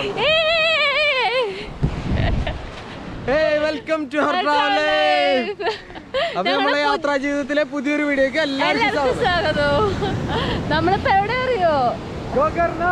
Welcome to അപ്പൊ നമ്മളെ യാത്രാ ജീവിതത്തിലെ പുതിയൊരു വീഡിയോക്ക് എല്ലാവർക്കും എല്ലാവർക്കും സ്വാഗതം സ്വാഗതം നമ്മളിപ്പോ എവിടെ അറിയോ ഗോകർണ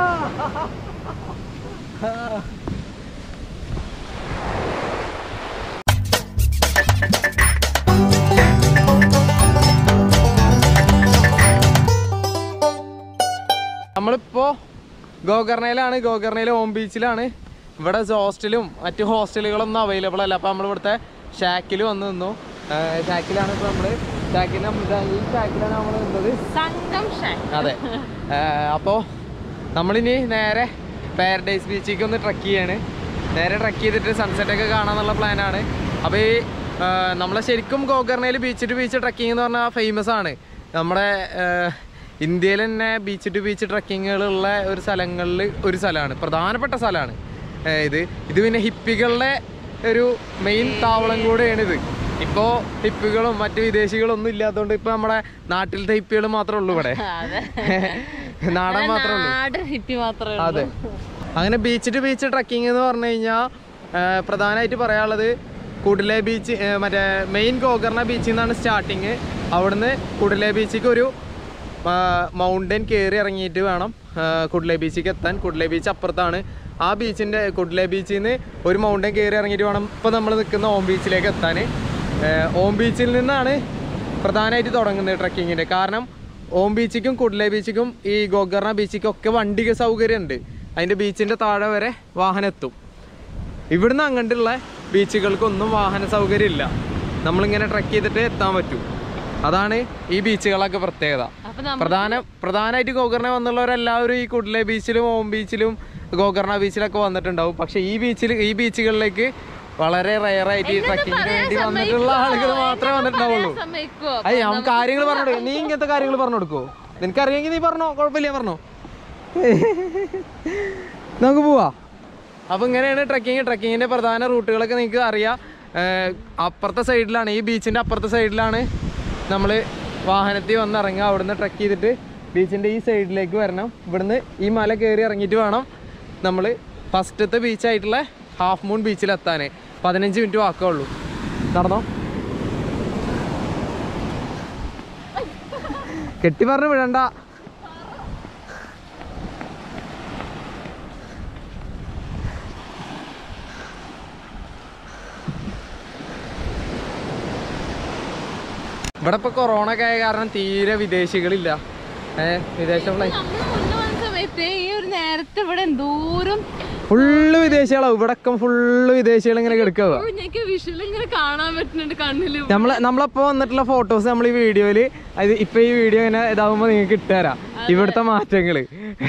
നമ്മളിപ്പോ ഗോകർണയിലാണ് ഗോകർണയിലെ ഹോം ബീച്ചിലാണ് ഇവിടെ ഹോസ്റ്റലും മറ്റു ഹോസ്റ്റലുകളൊന്നും അവൈലബിൾ അല്ല അപ്പോൾ നമ്മൾ ഇവിടുത്തെ ഷാക്കിൽ വന്ന് നിന്നു ഷാക്കിലാണ് ഇപ്പോൾ നമ്മൾ ഷാക്കിൽ ഈ ഷാക്കിലാണ് നമ്മൾ നിന്നത് സംഘം ഷാക്ക് അതെ അപ്പോൾ നമ്മളിനി നേരെ പാരഡൈസ് ബീച്ചിലേക്ക് ഒന്ന് ട്രക്ക് ചെയ്യാണ് നേരെ ട്രക്ക് ചെയ്തിട്ട് സൺസെറ്റ് ഒക്കെ കാണാന്നുള്ള പ്ലാനാണ് അപ്പോൾ ഈ ആ, നമ്മളെ ശരിക്കും ഗോകർണയിൽ ബീച്ച് ടു ബീച്ച് ട്രക്കിംഗ് എന്ന് പറഞ്ഞാൽ ഫേമസ് ആണ് നമ്മുടെ ആ, ഇന്ത്യയിൽ തന്നെ ബീച്ച് ടു ബീച്ച് ട്രക്കിങ്ങുകളുള്ള ഒരു സ്ഥലങ്ങളിൽ ഒരു സ്ഥലമാണ് പ്രധാനപ്പെട്ട സ്ഥലമാണ് ഇത് ഇത് പിന്നെ ഹിപ്പികളുടെ ഒരു മെയിൻ താവളം കൂടെയാണ് ഇത് ഇപ്പോൾ ഹിപ്പികളും മറ്റു വിദേശികളും ഒന്നും ഇല്ലാത്തതുകൊണ്ട് ഇപ്പോൾ നമ്മുടെ നാട്ടിലത്തെ ഹിപ്പികൾ മാത്രമേ ഉള്ളൂ ഇവിടെ നാടൻ മാത്രമേ ഉള്ളൂ നാടൻ ഹിപ്പി മാത്രമേ ഉള്ളൂ അതെ അങ്ങനെ ബീച്ച് ടു ബീച്ച് ട്രക്കിംഗ് എന്ന് പറഞ്ഞു കഴിഞ്ഞാൽ പ്രധാനമായിട്ട് പറയാനുള്ളത് കുടിലെ ബീച്ച് ഏ, മറ്റേ മെയിൻ ഗോകർണ ബീച്ചിൽ നിന്നാണ് സ്റ്റാർട്ടിങ് അവിടുന്ന് കുടിലെ ബീച്ചിക്ക് ഒരു മൗണ്ടൻ കയറി ഇറങ്ങിയിട്ട് വേണം ആ, കുടിലെ ബീച്ചിക്ക് എത്താൻ കുടിലെ ബീച്ച് അപ്പുറത്താണ് ആ ബീച്ചിൻ്റെ കുടിലെ ബീച്ചിൽ നിന്ന് ഒരു മൗണ്ടൻ കയറി ഇറങ്ങിയിട്ട് വേണം ഇപ്പോൾ നമ്മൾ നിൽക്കുന്ന ഓം ബീച്ചിലേക്ക് എത്താൻ ഓം ബീച്ചിൽ നിന്നാണ് പ്രധാനമായിട്ട് തുടങ്ങുന്നത് ട്രക്കിങ്ങിൻ്റെ കാരണം ഓം ബീച്ചിക്കും കുഡ്ലെ ബീച്ചിക്കും ഈ ഗോകർണ ബീച്ചിക്കും ഒക്കെ വണ്ടി സൗകര്യം ഉണ്ട് അതിൻ്റെ ബീച്ചിൻ്റെ താഴെ വരെ വാഹനം എത്തും ഇവിടുന്ന് അങ്ങോട്ടുള്ള ബീച്ചുകൾക്കൊന്നും വാഹന സൗകര്യം ഇല്ല നമ്മളിങ്ങനെ ട്രക്ക് ചെയ്തിട്ട് എത്താൻ പറ്റും അതാണ് ഈ ബീച്ചുകളൊക്കെ പ്രത്യേകത അപ്പൊ നമ്മ പ്രധാന പ്രധാനമായിട്ട് ഗോകർണ വന്നുള്ളവരെല്ലാവരും ഈ കുഡ്ലെ ബീച്ചിലും ഓം ബീച്ചിലും ഗോകർണ ബീച്ചിലൊക്കെ വന്നിട്ടുണ്ടാവും പക്ഷെ ഈ ബീച്ചിൽ ഈ ബീച്ചുകളിലേക്ക് വളരെ റയറായിട്ട് ഈ ട്രക്കിങ്ങിന് വേണ്ടി വന്നിട്ടുള്ള ആളുകൾ മാത്രമേ വന്നിട്ടുണ്ടാവുള്ളൂ സമ്മതിക്കോ അയ്യ നമുക്ക് കാര്യങ്ങൾ പറഞ്ഞു കൊടുക്കും നീ ഇങ്ങനത്തെ കാര്യങ്ങൾ പറഞ്ഞു കൊടുക്കോ നിനക്കറിയാമെങ്കിൽ നീ പറഞ്ഞോ കുഴപ്പമില്ല പറഞ്ഞോ നമുക്ക് പോവാ അപ്പൊ ഇങ്ങനെയാണ് ട്രക്കിങ് ട്രക്കിങ്ങിന്റെ പ്രധാന റൂട്ടുകളൊക്കെ നിങ്ങൾക്ക് അറിയാം ഏർ അപ്പുറത്തെ സൈഡിലാണ് ഈ ബീച്ചിന്റെ അപ്പുറത്തെ സൈഡിലാണ് നമ്മൾ വാഹനത്തിൽ വന്ന് ഇറങ്ങുക അവിടുന്ന് ട്രക്ക് ചെയ്തിട്ട് ബീച്ചിന്റെ ഈ സൈഡിലേക്ക് വരണം ഇവിടുന്ന് ഈ മല കയറി ഇറങ്ങിയിട്ട് വേണം നമ്മൾ ഫസ്റ്റത്തെ ബീച്ചായിട്ടുള്ള ഹാഫ് മൂൺ ബീച്ചിലെത്താൻ പതിനഞ്ച് മിനിറ്റ് വാക്കേ ഉള്ളൂ നടന്നോ കെട്ടി പറഞ്ഞു വിടണ്ട ഇവിടെ ഇപ്പൊ കൊറോണ ഒക്കെ ആയ കാരണം തീരെ വിദേശികളില്ല ഏഹ് വിദേശ ഫ്ലൈറ്റ് നമ്മള് മുന്നേ വന്ന സമയത്ത് ഈ ഒരു നേരത്തെ ഇവിടെ എന്തോരം ഫുള്ള് വിദേശികളാവും ഇവിടെ ഒക്കെ ഫുള്ള് വിദേശികൾ ഇങ്ങനെ കിടക്കുക എനിക്ക് വിഷ്വൽ ഇങ്ങനെ കാണാൻ പറ്റുന്നുണ്ട് കണ്ണില് നമ്മളെ നമ്മളപ്പോ വന്നിട്ടുള്ള ഫോട്ടോസ് നമ്മൾ ഈ വീഡിയോയില് അത് ഇപ്പൊ ഈ വീഡിയോ ഇങ്ങനെ ഇതാവുമ്പോ നിങ്ങൾക്ക് ഇട്ടുതരാം ഇവിടുത്തെ മാറ്റങ്ങള്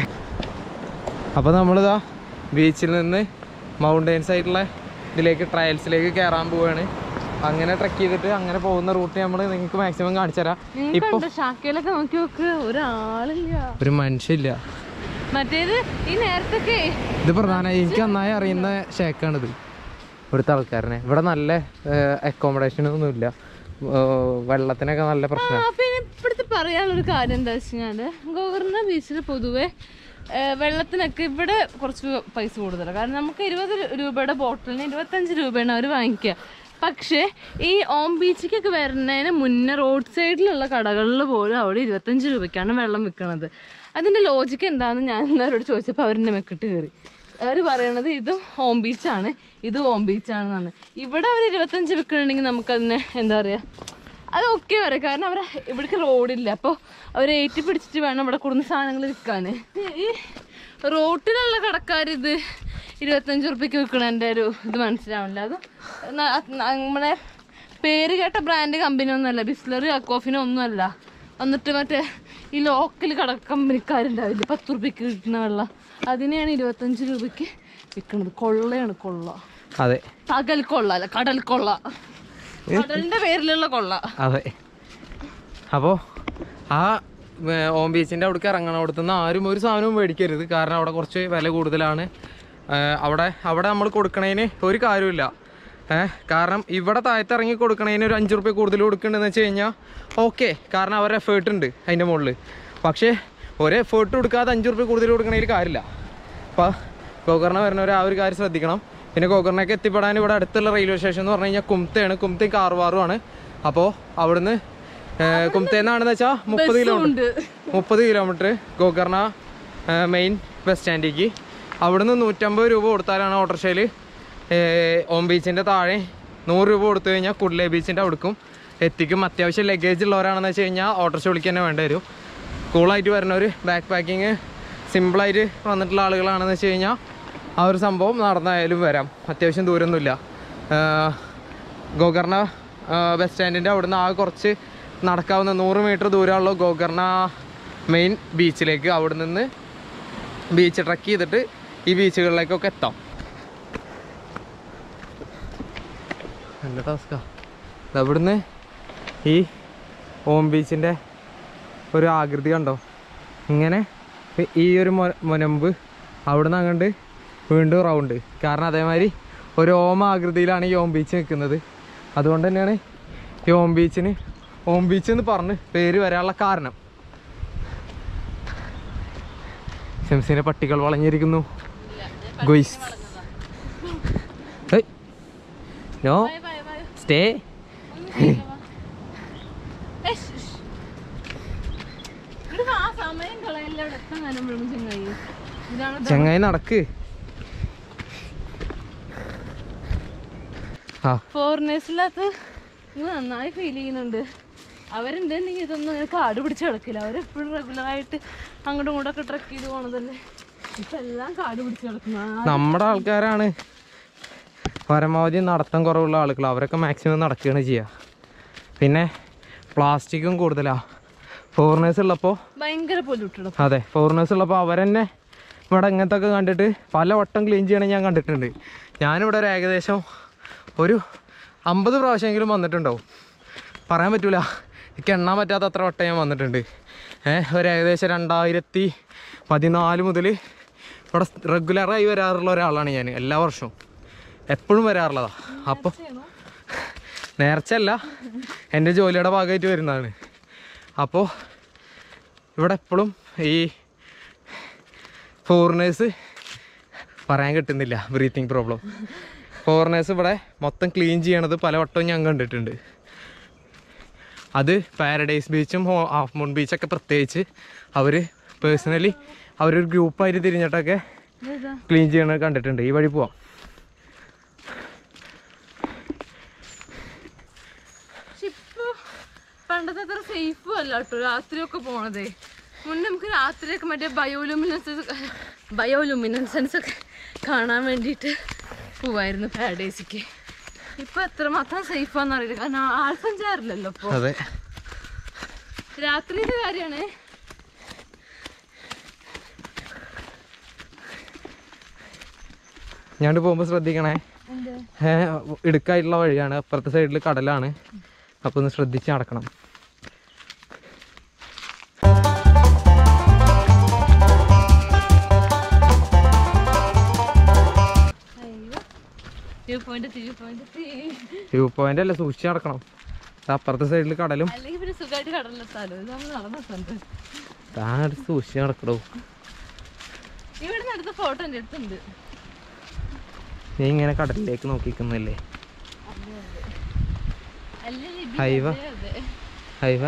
അപ്പൊ നമ്മളിതാ ബീച്ചിൽ നിന്ന് മൗണ്ടൈൻസ് ആയിട്ടുള്ള ഇതിലേക്ക് ട്രയൽസിലേക്ക് കയറാൻ പോവാണ് അങ്ങനെ ട്രക്ക് ചെയ്തിട്ട് അങ്ങനെ പോകുന്ന റൂട്ട് നമ്മൾ നിങ്ങൾക്ക് മാക്സിമം കാണിച്ചു തരാം ഇപ്പൊ കണ്ടോ ഷാക്കയിലൊക്കെ നോക്കി നോക്ക് ഒരാളില്ല ഒരു മനുഷ്യല്ല മറ്റേത് ഈ നേരത്തൊക്കെ ഇത് പ്രധാന എനിക്ക് നന്നായി അറിയുന്ന ഷേക്കാണിത് ഇവിടുത്തെ ആൾക്കാരനെ ഇവിടെ നല്ല അക്കോമഡേഷൻ ഒന്നുമില്ല ഏർ വെള്ളത്തിനൊക്കെ നല്ല ആ പ്രശ്നം പിന്നെ ഇപ്പോഴത്തെ പറയാനുള്ളൊരു കാര്യം എന്താ വെച്ചാൽ ഗോകർണ ബീച്ചിൽ പൊതുവെ ഏ, വെള്ളത്തിനൊക്കെ ഇവിടെ കുറച്ച് പൈസ കൂടുതലാണ് കാരണം നമുക്ക് ഇരുപത് രൂപയുടെ ബോട്ടിലിന് ഇരുപത്തഞ്ച് രൂപയാണ് അവർ വാങ്ങിക്കുക പക്ഷേ ഈ ഓം ബീച്ചിക്കൊക്കെ വരുന്നതിന് മുന്നേ റോഡ് സൈഡിലുള്ള കടകളിൽ പോലും അവിടെ ഇരുപത്തഞ്ച് രൂപയ്ക്കാണ് വെള്ളം വിൽക്കുന്നത് അതിൻ്റെ ലോജിക്ക് എന്താണെന്ന് ഞാൻ എല്ലാവരോട് ചോദിച്ചപ്പോൾ അവരെന്നെ മെക്കിട്ട് കയറി അവർ പറയണത് ഇത് ഹോം ബീച്ചാണ് ഇത് ഹോം ബീച്ചാണെന്നാണ് ഇവിടെ അവർ ഇരുപത്തഞ്ച് വിൽക്കണമെങ്കിൽ നമുക്കതിനെ എന്താ പറയുക അത് ഓക്കെ പറയാം കാരണം അവർ ഇവിടേക്ക് റോഡില്ല അപ്പോൾ അവർ ഏറ്റി പിടിച്ചിട്ട് വേണം ഇവിടെ കൊടുന്ന സാധനങ്ങൾ വിൽക്കാൻ ഈ റോട്ടിലുള്ള കടക്കാർ ഇത് ഇരുപത്തഞ്ച് ഉറുപ്പ്യക്ക് വിൽക്കണതിൻ്റെ ഒരു ഇത് മനസ്സിലാവില്ല അത് ന- അത് നമ്മുടെ പേര് കേട്ട ബ്രാൻഡ് കമ്പനി ഒന്നുമല്ല ബിസ്ലറി അക്കോഫിനോ ഒന്നുമല്ല എന്നിട്ട് മറ്റേ ഈ ലോക്കൽ കട കമ്പനിക്കാരുണ്ടാവില്ലേ പത്ത് ഉറുപ്പ്യക്ക് കിട്ടുന്ന വെള്ളം അതിനെയാണ് ഇരുപത്തഞ്ച് രൂപയ്ക്ക് വിൽക്കുന്നത് കൊള്ളയാണ് കൊള്ള അതെ പകൽ കൊള്ള അല്ല കടൽ കൊള്ള കടലിന്റെ പേരിലുള്ള കൊള്ള അതെ അപ്പോൾ ആ ഏർ, ഓം ബീച്ചിൻ്റെ അവിടേക്ക് ഇറങ്ങണം അവിടുത്തെ നിന്ന് ആരും ഒരു സാധനവും മേടിക്കരുത് കാരണം അവിടെ കുറച്ച് വില കൂടുതലാണ് ഏർ, അവിടെ അവിടെ നമ്മൾ കൊടുക്കണതിന് ഒരു കാര്യമില്ല ഏഹ് കാരണം ഇവിടെ താഴത്ത് ഇറങ്ങി കൊടുക്കണതിന് ഒരു അഞ്ച് റുപ്യ കൂടുതൽ കൊടുക്കുന്നുണ്ടെന്ന് വെച്ച് കഴിഞ്ഞാൽ ഓക്കെ കാരണം അവരുടെ എഫേർട്ട് ഉണ്ട് അതിൻ്റെ മുകളിൽ പക്ഷേ ഒരു എഫേർട്ട് കൊടുക്കാതെ അഞ്ച് റുപ്യ കൂടുതൽ കൊടുക്കണതിൽ കാര്യമില്ല അപ്പോൾ ഗോകർണ വരുന്നവർ ആ ഒരു കാര്യം ശ്രദ്ധിക്കണം പിന്നെ ഗോകർണയ്ക്ക് എത്തിപ്പെടാൻ ഇവിടെ അടുത്തുള്ള റെയിൽവേ സ്റ്റേഷൻ എന്ന് പറഞ്ഞു കഴിഞ്ഞാൽ കുംത്തയാണ് കുംത്തി കാർവാറുമാണ് അപ്പോൾ അവിടുന്ന് കുംത്തേന്നാണെന്ന് വെച്ചാൽ മുപ്പത് കിലോമീറ്റർ ഉണ്ട് മുപ്പത് കിലോമീറ്റർ ഗോകർണ മെയിൻ ബസ് സ്റ്റാൻഡിലേക്ക് അവിടുന്ന് നൂറ്റമ്പത് രൂപ കൊടുത്താലാണ് ഓട്ടോറിക്ഷയിൽ ഓം ബീച്ചിൻ്റെ താഴെ നൂറ് രൂപ കൊടുത്തു കഴിഞ്ഞാൽ കുഡ്ലെ ബീച്ചിൻ്റെ അവിടേക്കും എത്തിക്കും അത്യാവശ്യം ലഗേജ് ഉള്ളവരാണെന്ന് വെച്ച് കഴിഞ്ഞാൽ ഓട്ടോറിക്ഷ വിളിക്കാൻ തന്നെ വേണ്ടി വരും കൂളായിട്ട് വരുന്നവർ ബാക്ക് പാക്കിങ് സിമ്പിളായിട്ട് വന്നിട്ടുള്ള ആളുകളാണെന്ന് വെച്ച് കഴിഞ്ഞാൽ ആ ഒരു സംഭവം നടന്നായാലും വരാം അത്യാവശ്യം ദൂരമൊന്നുമില്ല ഏഹ് ഗോകർണ ബസ് സ്റ്റാൻഡിൻ്റെ അവിടുന്ന് ആ കുറച്ച് നടക്കാവുന്ന നൂറ് മീറ്റർ ദൂരമുള്ള ഗോകർണ മെയിൻ ബീച്ചിലേക്ക് അവിടെ നിന്ന് ബീച്ച് ട്രക്ക് ചെയ്തിട്ട് ഈ ബീച്ചുകളിലേക്കൊക്കെ എത്താം നല്ല ടാസ്കാ അവിടുന്ന് ഈ ഓം ബീച്ചിൻ്റെ ഒരു ആകൃതി കണ്ടോ ഇങ്ങനെ ഈ- ഈ ഒരു മൊ- മുനമ്പ് അവിടുന്ന് അങ്ങോട്ട് വീണ്ടും റൗണ്ട് കാരണം അതേമാതിരി ഒരു ഓം ആകൃതിയിലാണ് ഈ ഓം ബീച്ച് നിൽക്കുന്നത് അതുകൊണ്ട് തന്നെയാണ് ഈ ഓം ബീച്ചിന് ഓം ബീച്ച് എന്ന് പറഞ്ഞ് പേര് വരാനുള്ള കാരണം ഷംസിനെ പട്ടികൾ വളഞ്ഞിരിക്കുന്നു ഗുയ്സ് ഏയ്. No bye bye bye stay ഇവിടെ ആ സമയം കളയല്ല ഇവിടെ എത്താൻ കാര്യം വേണം ചങ്ങായി ഇതാണ് ചങ്ങായി നടക്ക് ആ ഫോറിനേഴ്സിനകത്ത് നന്നായി ഫീൽ ചെയ്യുന്നുണ്ട് അവരുണ്ടെങ്കിൽ ഇതൊന്നും അങ്ങനെ കാട് പിടിച്ച് കിടക്കില്ല അവരെപ്പോഴും റെഗുലറായിട്ട് അങ്ങോട്ടും ഇങ്ങോട്ടൊക്കെ ട്രക്ക് ചെയ്ത് പോണതല്ലേ ഇപ്പൊ എല്ലാം കാട് പിടിച്ച് കിടക്കുന്ന നമ്മുടെ ആൾക്കാരാണ് പരമാവധി നടത്തം കുറവുള്ള ആളുകൾ അവരൊക്കെ മാക്സിമം നടക്കുകയാണ് ചെയ്യുക പിന്നെ പ്ലാസ്റ്റിക്കും കൂടുതലാണ് ഫോറിനേഴ്സ് ഉള്ളപ്പോൾ ഭയങ്കര പൊല്യൂട്ടഡ് അതെ ഫോറിനേഴ്സ് ഉള്ളപ്പോൾ അവരെന്നെ ഇവിടെ ഇങ്ങനത്തെ ഒക്കെ കണ്ടിട്ട് പല വട്ടം ക്ലീൻ ചെയ്യണ ഞാൻ കണ്ടിട്ടുണ്ട് ഞാനിവിടെ ഒരു ഏകദേശം ഒരു അമ്പത് പ്രാവശ്യമെങ്കിലും വന്നിട്ടുണ്ടാവും പറയാൻ പറ്റൂല എനിക്ക് എണ്ണാൻ പറ്റാത്ത അത്ര വട്ടം ഞാൻ വന്നിട്ടുണ്ട് ഏഹ് ഒരു ഏകദേശം രണ്ടായിരത്തി പതിനാല് മുതൽ ഇവിടെ റെഗുലറായി വരാറുള്ള ഒരാളാണ് ഞാൻ എല്ലാ വർഷവും എപ്പോഴും വരാറുള്ളതാണ് അപ്പോൾ നേർച്ചല്ല എൻ്റെ ജോലിയുടെ ഭാഗമായിട്ട് വരുന്നതാണ് അപ്പോൾ ഇവിടെ എപ്പോഴും ഈ ഫോറിനേഴ്സ് പറയാൻ കിട്ടുന്നില്ല ബ്രീത്തിങ് പ്രോബ്ലം ഫോറിനേഴ്സ് ഇവിടെ മൊത്തം ക്ലീൻ ചെയ്യണത് പല വട്ടവും ഞാൻ കണ്ടിട്ടുണ്ട് അത് പാരഡൈസ് ബീച്ചും ഹോ- ഹാഫ് മൂൺ ബീച്ചൊക്കെ പ്രത്യേകിച്ച് അവർ പേഴ്സണലി അവരൊരു ഗ്രൂപ്പായിട്ട് തിരിഞ്ഞിട്ടൊക്കെ ക്ലീൻ ചെയ്യണത് കണ്ടിട്ടുണ്ട് ഈ വഴി പോവാം പക്ഷെ ഇപ്പൊ പണ്ടത്തെ അത്ര സേഫും അല്ല കേട്ടോ രാത്രിയൊക്കെ പോണതേ മുന്നേ നമുക്ക് രാത്രിയൊക്കെ മറ്റേ ബയോലുമിനൻസസ് ബയോലുമിനൻസൻസ് ഒക്കെ കാണാൻ വേണ്ടിയിട്ട് പോവായിരുന്നു പാരഡൈസിക്ക് ഇപ്പൊ എത്രമാത്രം സേഫാന്ന് അറിയില്ല കാരണം ആൾസഞ്ചാറില്ലല്ലോ ഇപ്പൊ അതെ രാത്രിയുടെ കാര്യമാണ് ഞാൻ പോകുമ്പോൾ ശ്രദ്ധിക്കണേ എന്ത് ഏഹ് ഇടുക്കായിട്ടുള്ള വഴിയാണ് അപ്പുറത്തെ സൈഡിൽ കടലാണ് അപ്പോൾ ഒന്ന് ശ്രദ്ധിച്ച് നടക്കണം അയ്യോ view point view point view point അല്ല സൂക്ഷിച്ച് നടക്കണം ദാ അപ്പുറത്തെ സൈഡിൽ കടലും അല്ലെങ്കിൽ പിന്നെ സുഖമായിട്ട് കടലിലെത്താലോ ഇത് നമ്മൾ നടന്ന സ്ഥലത്ത് താഴെ സൂക്ഷിച്ച് നടക്കടോ ഇവിടെ നിന്ന് എടുത്ത ഫോട്ടോ എൻ്റെ അടുത്തുണ്ട് നീ ഇങ്ങനെ കടലിലേക്ക് നോക്കിക്കുന്നല്ലേ അല്ലേ ലിബി? ഹൈവ അതെ, അതെ. ഹൈവ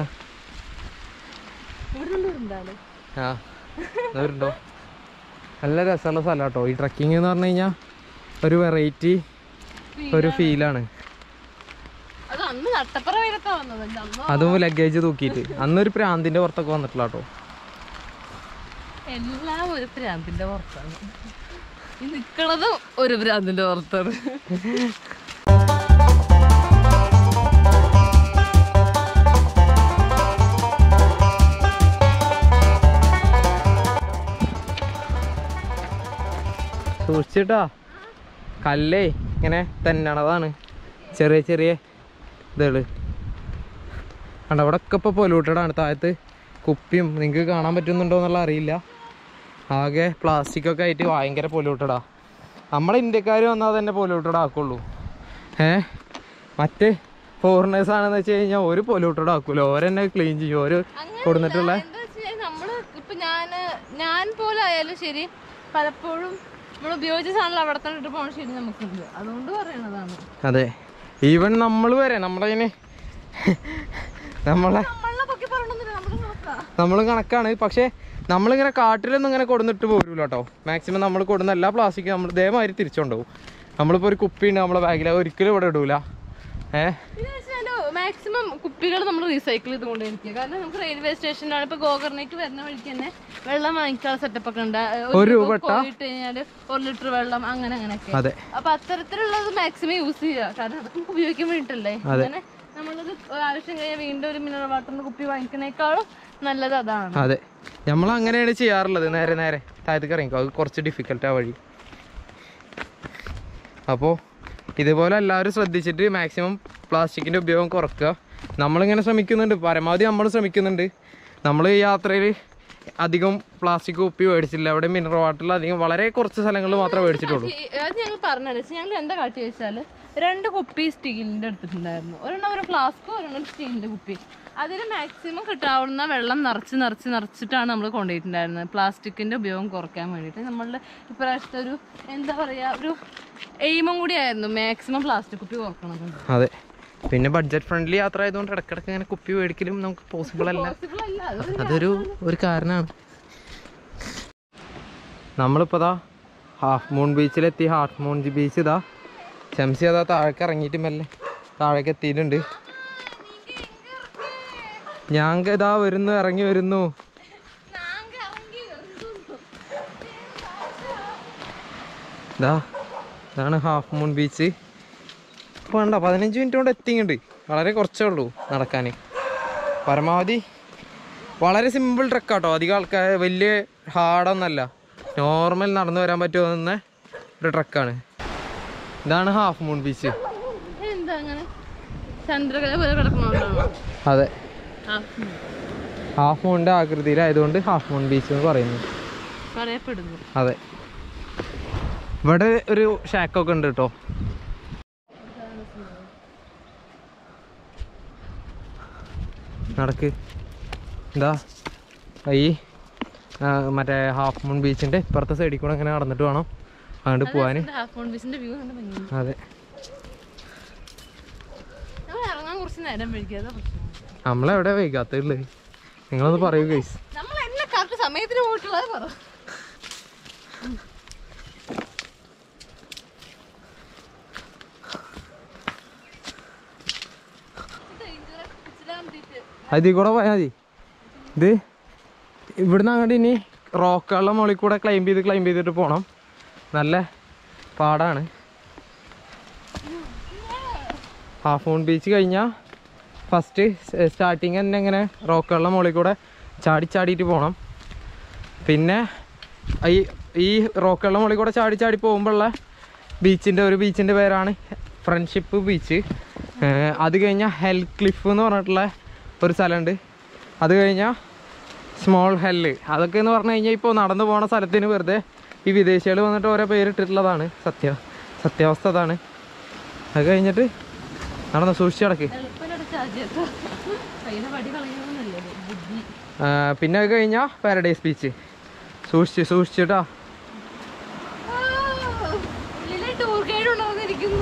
ഇവിടെ നിന്ന് ഉണ്ടാലോ ആ വരുണ്ടോ നല്ല രസമുള്ള സ്ഥലം കേട്ടോ ഈ ട്രക്കിംഗ് എന്ന് പറഞ്ഞു കഴിഞ്ഞാൽ ഒരു വെറൈറ്റി ഒരു ഫീലാണ് അത് അന്ന് നട്ടപ്പുറ വരത്താ വന്നത് എൻ്റെ അമ്മ അതും ലഗേജ് തൂക്കിയിട്ട് അന്നൊരു പ്രാന്തിന്റെ പുറത്തൊക്കെ വന്നിട്ടില്ല കേട്ടോ എല്ലാം ഒരു ഭ്രാന്തിന്റെ പുറത്താണ് ഈ നിക്കണതും ഒരു ഭ്രാന്തിന്റെ പുറത്താണ് സൂക്ഷിച്ചിട്ടാ കല്ലേ ഇങ്ങനെ തന്നണതാണ് ചെറിയ ചെറിയ ഇതള് കണ്ട അവിടെ ഒക്കെ ഇപ്പോൾ പൊല്യൂട്ടഡ് ആണ് താഴത്ത് കുപ്പിയും നിങ്ങൾക്ക് കാണാൻ പറ്റുന്നുണ്ടോ എന്നുള്ള അറിയില്ല ആകെ പ്ലാസ്റ്റിക് ഒക്കെ ആയിട്ട് ഭയങ്കര പൊല്യൂട്ടഡാ നമ്മളെ ഇന്ത്യക്കാർ വന്നാൽ തന്നെ പൊല്യൂട്ടഡ് ആക്കുള്ളൂ ഏ മറ്റ് ഫോറിനേഴ്സ് ആണെന്ന് വെച്ച് കഴിഞ്ഞാൽ ഒരു പൊല്യൂട്ടഡ് ആക്കൂല ഓരെന്നെ ക്ലീൻ ചെയ്യും ഓര് കൊടുന്നിട്ടുള്ള എന്താ വെച്ചാൽ നമ്മള് ഇപ്പൊ ഞാന് ഞാൻ പോലെ ആയാലും ശരി പലപ്പോഴും നമ്മൾ ഉപയോഗിച്ച സാധനം അവിടെ തന്നെ ഇട്ട് പോകണ ശരി നമുക്കുണ്ട് അതുകൊണ്ട് പറയണതാണ് അതെ ഈവൻ നമ്മൾ വരെ നമ്മളതിന് നമ്മളെ നമ്മളെ പൊക്കി പറയണമെന്നില്ല നമ്മൾ നോക്കാം നമ്മൾ കണക്കാണ് പക്ഷേ നമ്മളിങ്ങനെ കാട്ടിലൊന്നും ഇങ്ങനെ കൊടുന്നിട്ട് പോരൂല കേട്ടോ മാക്സിമം നമ്മൾ കൊടുന്ന എല്ലാ പ്ലാസ്റ്റിക്കും നമ്മൾ ഇതേമാതിരി തിരിച്ചുകൊണ്ടുപോകും നമ്മളിപ്പോൾ ഒരു കുപ്പി ഉണ്ട് നമ്മളെ ബാഗിൽ ഒരിക്കലും ഇവിടെ ഇടൂല ഏഹ് പിന്നെ വെച്ചാല് മാക്സിമം കുപ്പികൾ നമ്മൾ റീസൈക്കിൾ ചെയ്തുകൊണ്ടിരിക്കുക കാരണം നമുക്ക് റെയിൽവേ സ്റ്റേഷനിലാണ് ഇപ്പൊ ഗോകർണേക്ക് വരുന്ന വഴിക്ക് തന്നെ വെള്ളം വാങ്ങിക്കാനുള്ള സെറ്റപ്പ് ഒക്കെ ഉണ്ട് ഒരു രൂപ ഇട്ടാ? പോയിട്ട് കഴിഞ്ഞാല് ഒരു ലിറ്റർ വെള്ളം അങ്ങനെ അങ്ങനെയൊക്കെ അതെ അപ്പൊ അത്തരത്തിലുള്ളത് മാക്സിമം യൂസ് ചെയ്യുക കാരണം അതൊക്കെ നമുക്ക് ഉപയോഗിക്കാൻ വേണ്ടിട്ടല്ലേ അങ്ങനെ നമ്മളത് ആവശ്യം കഴിഞ്ഞാൽ വീണ്ടും ഒരു മിനറൽ വാട്ടറിന്റെ കുപ്പി വാങ്ങിക്കണേക്കാളും നല്ലത് അതാണ് അതെ നമ്മൾ അങ്ങനെയാണ് ചെയ്യാറുള്ളത് നേരെ നേരെ താഴത്തേക്ക് ഇറങ്ങിക്കോ അത് കുറച്ച് ഡിഫിക്കൽട്ട് ആ വഴി അപ്പോൾ ഇതുപോലെ എല്ലാവരും ശ്രദ്ധിച്ചിട്ട് മാക്സിമം പ്ലാസ്റ്റിക്കിൻ്റെ ഉപയോഗം കുറക്കുക നമ്മളിങ്ങനെ ശ്രമിക്കുന്നുണ്ട് പരമാവധി നമ്മൾ ശ്രമിക്കുന്നുണ്ട് നമ്മൾ ഈ യാത്രയിൽ അധികം പ്ലാസ്റ്റിക് കുപ്പി മേടിച്ചില്ല അവിടെ മിനറൽ വാട്ടറിൽ അധികം വളരെ കുറച്ച് സ്ഥലങ്ങളിൽ മാത്രമേ മേടിച്ചിട്ടുള്ളൂ ഈ- അത് ഞങ്ങൾ പറഞ്ഞു ഞങ്ങൾ എന്താ കാട്ടി വെച്ചാല് രണ്ട് കുപ്പി സ്റ്റീലിന്റെ എടുത്തിട്ടുണ്ടായിരുന്നു ഒരെണ്ണം ഒരു ഫ്ലാസ്ക് ഒരെണ്ണം സ്റ്റീലിന്റെ കുപ്പി അതിൽ മാക്സിമം കിട്ടാവുന്ന വെള്ളം നിറച്ച് നിറച്ച് നിറച്ചിട്ടാണ് നമ്മൾ കൊണ്ടുപോയിട്ടുണ്ടായിരുന്നത് പ്ലാസ്റ്റിക്കിന്റെ ഉപയോഗം കുറയ്ക്കാൻ വേണ്ടിയിട്ട് നമ്മളുടെ ഇപ്രാവശ്യത്തെ ഒരു എന്താ പറയാ ഒരു എയിമും കൂടി ആയിരുന്നു മാക്സിമം പ്ലാസ്റ്റിക് കുപ്പി കുറക്കണത് അതെ പിന്നെ ബഡ്ജറ്റ് ഫ്രണ്ട്ലി യാത്ര ആയതുകൊണ്ട് ഇടയ്ക്കിടയ്ക്ക് ഇങ്ങനെ കുപ്പി മേടിക്കലും നമുക്ക് പോസിബിൾ അല്ല പോസിബിൾ അല്ല അതൊരു അതൊരു ഒരു കാരണമാണ് നമ്മളിപ്പോൾ ദാ ഹാഫ് മൂൺ ബീച്ചിലെത്തി ഹാഫ് മൂൺ ബീച്ച് ഇതാ ശംസി അതാ താഴേക്ക് ഇറങ്ങിയിട്ട് മെല്ലെ താഴേക്ക് എത്തിയിട്ടുണ്ട് ഞാൻ ഇതാ വരുന്നു ഇറങ്ങി വരുന്നു ഇതാ ഇതാണ് ഹാഫ് മൂൺ ബീച്ച് ഇപ്പോൾ വേണ്ട പതിനഞ്ച് മിനിറ്റ് കൊണ്ട് എത്തിങ്ങണ്ട് വളരെ കുറച്ചേ ഉള്ളൂ നടക്കാൻ പരമാവധി വളരെ സിമ്പിൾ ട്രക്കാട്ടോ അധികം ആൾക്കാർ വലിയ ഹാർഡൊന്നല്ല നോർമൽ നടന്നു വരാൻ പറ്റുന്ന ഒരു ട്രക്കാണ് ഇതാണ് ഹാഫ് മൂൺ ബീച്ച് എന്താ അങ്ങനെ ചന്ദ്രകല പോലെ കിടക്കണോണ്ടാണോ അതെ ആ ഹാഫ് മൂണിൻ്റെ ആകൃതിയിലായതുകൊണ്ട് ഹാഫ് മൂൺ ബീച്ച് എന്ന് പറയുന്നു പറയപ്പെടുന്നു അതെ ഇവിടെ ഒരു ഷാക്കൊക്കെ ഉണ്ട് കേട്ടോ നടക്ക് എന്താ ഈ ആ, മറ്റേ ഹാഫ് മൂൺ ബീച്ചിൻ്റെ ഇപ്പുറത്തെ സൈഡിൽ കൂടെ അങ്ങനെ നടന്നിട്ട് വേണം അങ്ങോട്ട് പോവാൻ ഹാഫ് മോൺ ബീച്ചിന്റെ വ്യൂ കണ്ട് ഭംഗി അതെ നമ്മൾ ഇറങ്ങാൻ കുറച്ച് നേരം വൈകിയതാ പ്രശ്നം നമ്മളെവിടെ വൈകാത്തുള്ളത് നിങ്ങളൊന്ന് പറയൂ ഗൈസ് നമ്മൾ എന്നെ കറക്റ്റ് സമയത്തിന് പോയിട്ടുള്ളത് പറ അതിൽ കൂടെ പോയാൽ മതി ഇത് ഇവിടുന്ന് അങ്ങോട്ട് ഇനി റോക്കുകളുടെ മുകളിൽ കൂടെ ക്ലൈംബ് ചെയ്ത് ക്ലൈംബ് ചെയ്തിട്ട് പോകണം നല്ല പാടാണ് ഹാഫ് മൂൺ ബീച്ച് കഴിഞ്ഞാൽ ഫസ്റ്റ് സ്റ്റാർട്ടിങ് തന്നെ ഇങ്ങനെ റോക്കുകളുടെ മുകളിൽ കൂടെ ചാടി ചാടിയിട്ട് പോകണം പിന്നെ ഈ ഈ റോക്കുകളുടെ മുകളിൽ കൂടെ ചാടി ചാടി പോകുമ്പോഴുള്ള ബീച്ചിൻ്റെ ഒരു ബീച്ചിൻ്റെ പേരാണ് ഫ്രണ്ട്ഷിപ്പ് ബീച്ച് അത് കഴിഞ്ഞാൽ ഹെൽ ക്ലിഫ് എന്ന് പറഞ്ഞിട്ടുള്ള ഒരു സ്ഥലമുണ്ട് അത് കഴിഞ്ഞാൽ സ്മോൾ ഹെല്ല് അതൊക്കെ എന്ന് പറഞ്ഞു കഴിഞ്ഞാൽ ഇപ്പോൾ നടന്നു പോണ സ്ഥലത്തിന് വെറുതെ ഈ വിദേശികൾ വന്നിട്ട് ഓരോ പേരിട്ടിട്ടുള്ളതാണ് സത്യ സത്യാവസ്ഥ അതാണ് അത് കഴിഞ്ഞിട്ട് നടന്ന് സൂക്ഷിച്ച് കിടക്ക് എളുപ്പമായിട്ട് ചാർജ് ചെയ്തോ കയ്യിലെ വടി കളയണമെന്നല്ലേ ബുദ്ധി ആ, പിന്നെ അത് കഴിഞ്ഞാൽ പാരഡൈസ് ബീച്ച് സൂക്ഷിച്ച് സൂക്ഷിച്ചിട്ടാ ഉള്ളിലെ ടൂർ ഗൈഡ് ഉണ്ടാവുന്നിരിക്കുന്നു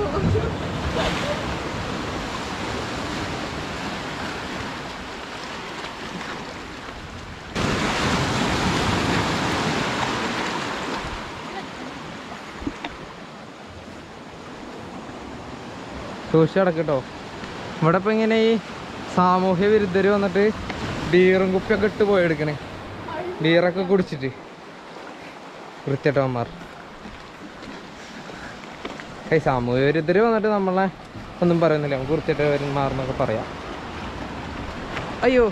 സൂക്ഷിച്ച് കിടക്കട്ടോ ഇവിടെ ഇപ്പം ഇങ്ങനെ ഈ സാമൂഹ്യ വിരുദ്ധർ വന്നിട്ട് ബീറും കുപ്പിയൊക്കെ ഇട്ട് പോയെടുക്കണേ ബീറൊക്കെ കുടിച്ചിട്ട് വൃത്തിയട്ടവന്മാർ ഏയ് സാമൂഹ്യ വിരുദ്ധർ വന്നിട്ട് നമ്മളെ ഒന്നും പറയുന്നില്ല നമുക്ക് വൃത്തിയട്ടവന്മാർ എന്നൊക്കെ പറയാം അയ്യോ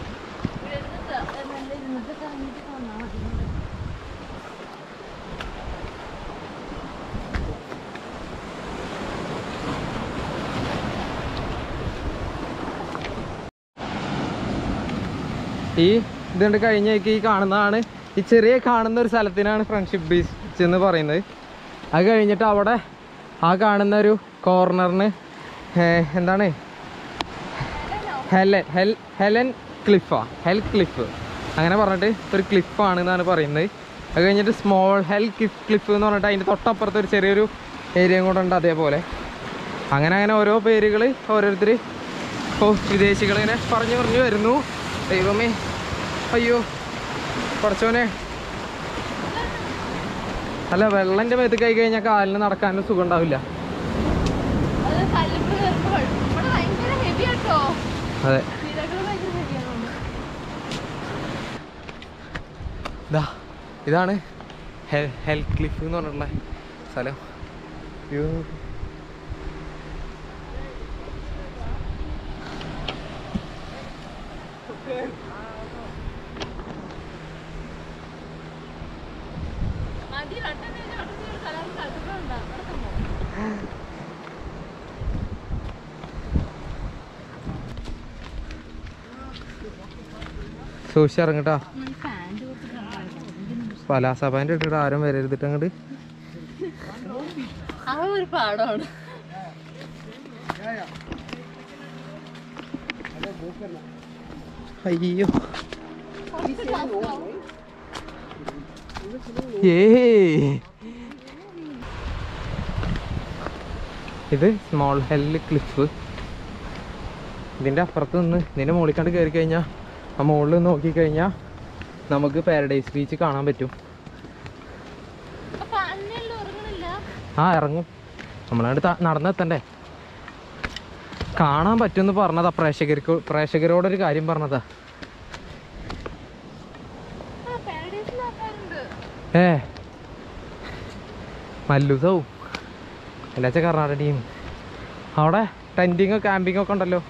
ഈ ഇതുകൊണ്ട് കഴിഞ്ഞേക്ക് ഈ കാണുന്നതാണ് ഈ ചെറിയ കാണുന്ന ഒരു സ്ഥലത്തിനാണ് ഫ്രണ്ട്ഷിപ്പ് ബീച്ച് എന്ന് പറയുന്നത് അത് കഴിഞ്ഞിട്ട് അവിടെ ആ കാണുന്ന ഒരു കോർണറിന് എന്താണ് ഹെലൻ ഹെൽ ഹെലൻ ക്ലിഫാ ഹെൽ ക്ലിഫ് അങ്ങനെ പറഞ്ഞിട്ട് ഒരു ക്ലിഫാണ് എന്നാണ് പറയുന്നത് അത് കഴിഞ്ഞിട്ട് സ്മോൾ ഹെൽ ക്ലിഫ് ക്ലിഫ് എന്ന് പറഞ്ഞിട്ട് അതിൻ്റെ തൊട്ടപ്പുറത്ത് ഒരു ചെറിയൊരു ഏരിയയും കൂടെ ഉണ്ട് അതേപോലെ അങ്ങനെ അങ്ങനെ ഓരോ പേരുകൾ ഓരോരുത്തർ ഓ വിദേശികൾ ഇങ്ങനെ പറഞ്ഞു പറഞ്ഞു വരുന്നു ദൈവമേ അയ്യോ കുറച്ചോനെ അല്ല വെള്ളൻ്റെ മേത്ത് കൈ കഴിഞ്ഞാൽ കാലിന് നടക്കാനും സുഖം ഉണ്ടാവില്ല അത് കല്ലുമ്പ് കയറുമ്പോ ഇവിടെ ഭയങ്കര ഹെവി ആട്ടോ അതെ വീരകൾ ഭയങ്കര ഹെവിയാണ് ഇതാ ഇതാണ് ഹെൽ ഹെൽ ക്ലിഫ് എന്ന് പറഞ്ഞിട്ടുള്ള സ്ഥലം അയ്യോ മതി വട്ടം തിരിഞ്ഞ് വട്ടം തിരിഞ്ഞ് സ്ഥലം കണ്ടിട്ടുണ്ടോ? അവിടെ സംഭവം. സൂക്ഷിച്ചിറങ്ങട്ടാ ഈ പാന്റ് കൊടുത്തിട്ടുണ്ടായിരുന്നു. പലാസപാൻ്റെ ഇട്ടിട്ട് ആരും വരരുതിട്ട് അങ്ങോട്ട് ആ ഒരു പാടമാണ് അയ്യോ ഏ ഇത് സ്മോൾ ഹെല്ല് ക്ലിഫ് ഇതിൻ്റെ അപ്പുറത്ത് നിന്ന് ഇതിൻ്റെ മുകളിൽ കണ്ട് കയറി കഴിഞ്ഞാൽ ആ മുകളിൽ നിന്ന് നോക്കിക്കഴിഞ്ഞാൽ നമുക്ക് പാരഡൈസ് ബീച്ച് കാണാൻ പറ്റും അപ്പൊ അന്നെല്ലാം ഉറങ്ങണില്ല ആ ഇറങ്ങും നമ്മളങ്ങോട്ട് ത- നടന്നെത്തണ്ടേ കാണാൻ പറ്റുമെന്ന് പറഞ്ഞതാ പ്രേക്ഷകർക്ക് പ്രേക്ഷകരോടൊരു കാര്യം പറഞ്ഞതാ ആ പാരഡൈസിൽ ആൾക്കാരുണ്ട് ഏ മല്ലൂസവും എല്ലാച്ച കർണാടക ടീം അവിടെ ടെൻറ്റിങ്ങോ ക്യാമ്പിങ്ങോ ഒക്കെ ഉണ്ടല്ലോ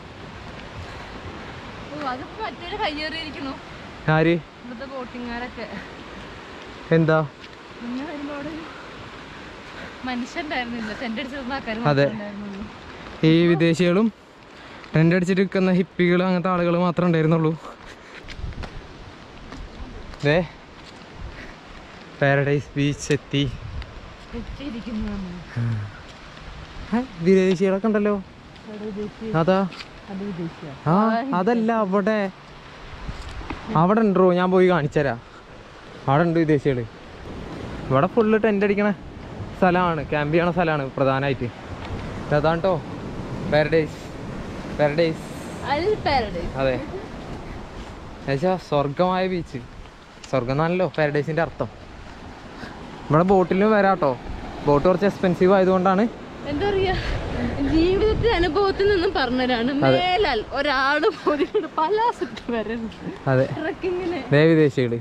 ഓ അതിപ്പോ മറ്റൊരു കയ്യേറിയിരിക്കണു ആര് ഇവിടുത്തെ ബോട്ടിങ്ങാരൊക്കെ എന്താ മുന്നേ വരുമ്പോ അവിടെ ഒരു മനുഷ്യണ്ടായിരുന്നില്ല ടെന്റ് അടിച്ചിരുന്ന ആൾക്കാർ അതെ. ഉണ്ടായിരുന്നുള്ളൂ ഈ വിദേശികളും ടെൻ്റ് അടിച്ചിട്ട് നിൽക്കുന്ന ഹിപ്പികൾ അങ്ങനത്തെ ആളുകൾ മാത്രമേ ഉണ്ടായിരുന്നുള്ളൂ ദേ പാരഡൈസ് ബീച്ച് എത്തി എത്തിയിരിക്കുന്നതാണ് ഏ, വിദേശികളൊക്കെ ഉണ്ടല്ലോ അവിടെ ഉദ്ദേശിച്ച് അതാ അത് ഉദ്ദേശിച്ച ആ അതല്ല അവിടെ അവിടെ ഉണ്ടോ ഞാൻ പോയി കാണിച്ചുതരാം അവിടെ ഉണ്ട് വിദേശികള് ഇവിടെ ഫുള്ള് ടെൻ്റ് അടിക്കണ സ്ഥലമാണ് ക്യാമ്പ് ചെയ്യണ സ്ഥലമാണ് പ്രധാനമായിട്ട് അതാണ് കേട്ടോ പാരഡൈസ് പാരഡൈസ് അൽ പാരഡൈസ് അതെ എന്നുവെച്ചാ സ്വർഗമായ ബീച്ച് സ്വർഗം എന്നാണല്ലോ പാരഡൈസിൻ്റെ അർത്ഥം ഇവിടെ ബോട്ടിലും വരാം കേട്ടോ ബോട്ട് കുറച്ച് എക്സ്പെൻസീവ് ആയതുകൊണ്ടാണ് എന്താ പറയാ ജീവിതത്തിന്റെ അനുഭവത്തിൽ നിന്നും പറഞ്ഞവരാണ് മേലാൽ ഒരാള് പോലും പല സെറ്റ് വരരുത് അതെ ട്രക്കിങ്ങിന് ദേ വിദേശികള്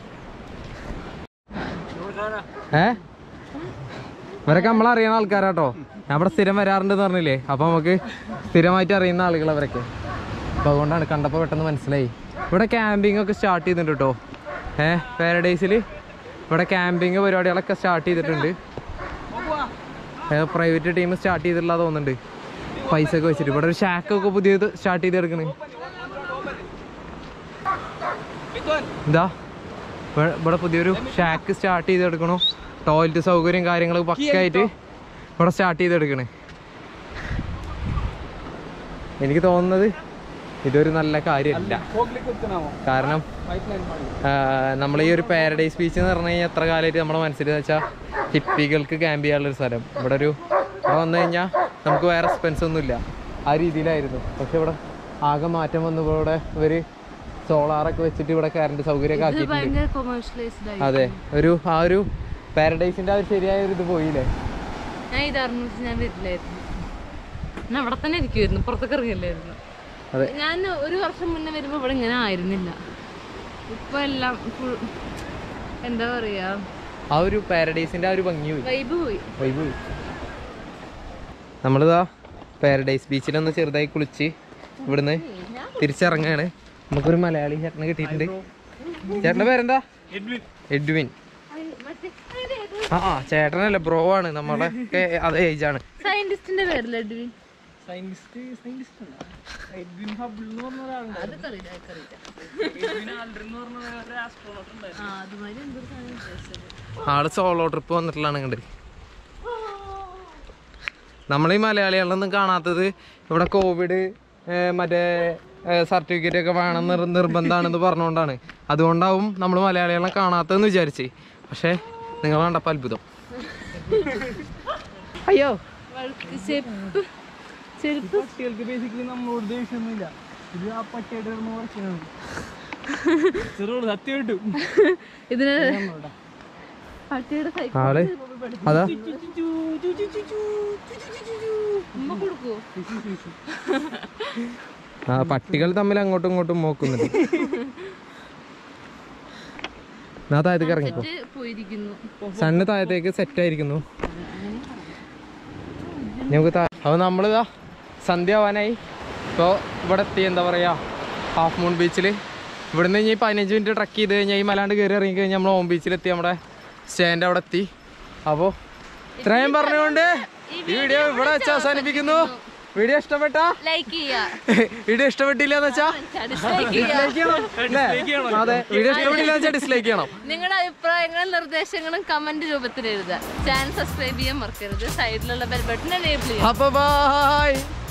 ഏ ഇവരൊക്കെ നമ്മളറിയുന്ന ആൾക്കാരാട്ടോ ഞാൻ ഇവിടെ സ്ഥിരം വരാറുണ്ടെന്ന് പറഞ്ഞില്ലേ അപ്പൊ നമുക്ക് സ്ഥിരമായിട്ട് അറിയുന്ന ആളുകൾ അവരൊക്കെ അപ്പൊ അതുകൊണ്ടാണ് കണ്ടപ്പോൾ പെട്ടെന്ന് മനസ്സിലായി ഇവിടെ ക്യാമ്പിംഗ് ഒക്കെ സ്റ്റാർട്ട് ചെയ്തിട്ടുണ്ട് കേട്ടോ ഏ പാരഡൈസിൽ ഇവിടെ ക്യാമ്പിംഗ് പരിപാടികളൊക്കെ സ്റ്റാർട്ട് ചെയ്തിട്ടുണ്ട് പ്രൈവറ്റ് ടീം സ്റ്റാർട്ട് ചെയ്തിട്ടുള്ള തോന്നുന്നുണ്ട് പൈസ ഒക്കെ വെച്ചിട്ട് ഇവിടെ ഒരു ഷാക്കൊക്കെ പുതിയത് സ്റ്റാർട്ട് ചെയ്തെടുക്കണേ എന്താ ഇവിടെ ഇവിടെ പുതിയൊരു ഷാക്ക് സ്റ്റാർട്ട് ചെയ്തെടുക്കണു ടോയ്ലറ്റ് സൗകര്യം കാര്യങ്ങളൊക്കെ പക്കായിട്ട് ഇവിടെ സ്റ്റാർട്ട് ചെയ്തെടുക്കണേ എനിക്ക് തോന്നുന്നത് ഇതൊരു നല്ല കാര്യമല്ല കാരണം നമ്മൾ ഈ ഒരു പാരഡൈസ് ബീച്ച് എന്ന് പറഞ്ഞു കഴിഞ്ഞാൽ എത്ര കാലമായിട്ട് നമ്മുടെ മനസ്സിൽ വെച്ചാൽ ഹിപ്പികൾക്ക് ക്യാമ്പ് ചെയ്യാനുള്ള ഒരു സ്ഥലം ഇവിടെ ഒരു ഇവിടെ വന്നു കഴിഞ്ഞാൽ നമുക്ക് വേറെ എക്സ്പെൻസ് ഒന്നുമില്ല ആ രീതിയിലായിരുന്നു പക്ഷെ ഇവിടെ ആകെ മാറ്റം വന്നു ഇവിടെ ഇവർ സോളാറൊക്കെ വെച്ചിട്ട് ഇവിടെ കറണ്ട് സൗകര്യമൊക്കെ ഇത് ആക്കിയിട്ടുണ്ട് ഭയങ്കര കൊമേഴ്ഷ്യലൈസ്ഡ് ആയി അതെ ഒരു ആ ഒരു പാരഡൈസിന്റെ ആ ഒരു ശരിയായ ഒരു ഇത് പോയില്ലേ ഞാൻ ഇത് അറിഞ്ഞു ഞാൻ വരില്ലായിരുന്നു ഞാൻ അവിടെ തന്നെ ഇരിക്കുമായിരുന്നു പുറത്തൊക്കെ ഇറങ്ങില്ലായിരുന്നു അതെ ഞാൻ ഒരു വർഷം മുന്നേ വരുമ്പോ ഇവിടെ ഇങ്ങനെ ആയിരുന്നില്ല ഇപ്പൊ എല്ലാം ഫുൾ എന്താ പറയാ ആ ഒരു പാരഡൈസിന്റെ ആ ഒരു ഭംഗി പോയി വൈബ് പോയി വൈബ് പോയി നമ്മളിതാ പാരഡൈസ് ബീച്ചിലൊന്ന് ചെറുതായി കുളിച്ച് ഇവിടുന്ന് തിരിച്ചിറങ്ങാണ് നമുക്കൊരു മലയാളി ചേട്ടനെ കിട്ടിയിട്ടുണ്ട് ചേട്ടൻ്റെ പേരെന്താ എഡ്വിൻ മറ്റേ ആ ആ ചേട്ടനല്ല ബ്രോ ആണ് നമ്മളെ ഒക്കെ അതേ ഏജ് ആണ് സയന്റിസ്റ്റിന്റെ പേരല്ലേ എഡ്വിൻ അതൊക്കെ അറിയില്ല, അതൊക്കെ അറിയില്ല. ആ, അതുമാതിരി എന്തൊരു സാധനം ഉദ്ദേശിച്ചത്. ആള് സോളോ ട്രിപ്പ് വന്നിട്ടുള്ളതാണ് ഇങ്ങോട്ട് നമ്മൾ ഈ മലയാളികളൊന്നും കാണാത്തത് ഇവിടെ കോവിഡ് മറ്റേ സർട്ടിഫിക്കറ്റ് ഒക്കെ വേണം നിർ നിർബന്ധമാണെന്ന് പറഞ്ഞുകൊണ്ടാണ് അതുകൊണ്ടാവും നമ്മൾ മലയാളികളെ കാണാത്തതെന്ന് വിചാരിച്ച് പക്ഷേ നിങ്ങൾ കണ്ടപ്പോൾ അത്ഭുതം അയ്യോ വഴുക്ക് ചെരുപ്പ് ചെരുപ്പ് പട്ടികൾക്ക് ബേസിക്കലി നമ്മളോട് ദേഷ്യമൊന്നുമില്ല ഇത് ആ പട്ടിയായിട്ട് കിടന്ന് കുറച്ചാണ് ചെറുത് സത്യമായിട്ടും ഇതിന് പട്ടിയുടെ സൈക്കിൾ ആള് അതാ ഉമ്മ കൊടുക്കോ ആ പട്ടികൾ തമ്മിൽ അങ്ങോട്ടും ഇങ്ങോട്ടും നോക്കുന്നുണ്ട് ഞാൻ താഴത്തേക്ക് ഇറങ്ങിക്കോ ഇത് പോയിരിക്കുന്നു സണ്ണ് താഴത്തേക്ക് സെറ്റ് ആയിരിക്കുന്നു നമുക്ക് താ- അപ്പോൾ നമ്മളിതാ സന്ധ്യ ആവാനായി ഇപ്പോൾ ഇവിടെ എത്തി എന്താ പറയുക ഹാഫ് മൂൺ ബീച്ചിൽ ഇവിടുന്ന് ഇനി പതിനഞ്ച് മിനിറ്റ് ട്രക്ക് ചെയ്ത് കഴിഞ്ഞാൽ ഈ മലാണ്ട് കയറി ഇറങ്ങി കഴിഞ്ഞാൽ നമ്മൾ ഹോം ബീച്ചിലെത്തി നമ്മുടെ സ്റ്റാൻഡ് അവിടെ എത്തി അപ്പോൾ ഇത്രയും പറഞ്ഞുകൊണ്ട് ഈ വീഡിയോ ഇവിടെ വെച്ച് അവസാനിപ്പിക്കുന്നു വീഡിയോ ഇഷ്ടപ്പെട്ടാ ലൈക്ക് ചെയ്യാ വീഡിയോ ഇഷ്ടപ്പെട്ടില്ല എന്ന് വെച്ചാ ഡിസ്ലൈക്ക് ചെയ്യാ ഡിസ്ലൈക്ക് ചെയ്യണം അല്ലേ? അതെ വീഡിയോ ഇഷ്ടപ്പെട്ടില്ല എന്ന് വെച്ചാൽ ഡിസ്ലൈക്ക് ചെയ്യണം നിങ്ങളുടെ അഭിപ്രായങ്ങളും നിർദ്ദേശങ്ങളും കമന്റ് രൂപത്തിൽ എഴുതുക ചാനൽ സബ്സ്ക്രൈബ് ചെയ്യാൻ മറക്കരുത് സൈഡിലുള്ള ബെൽ ബട്ടൺ എനേബിൾ ചെയ്യുക അപ്പൊ ബൈ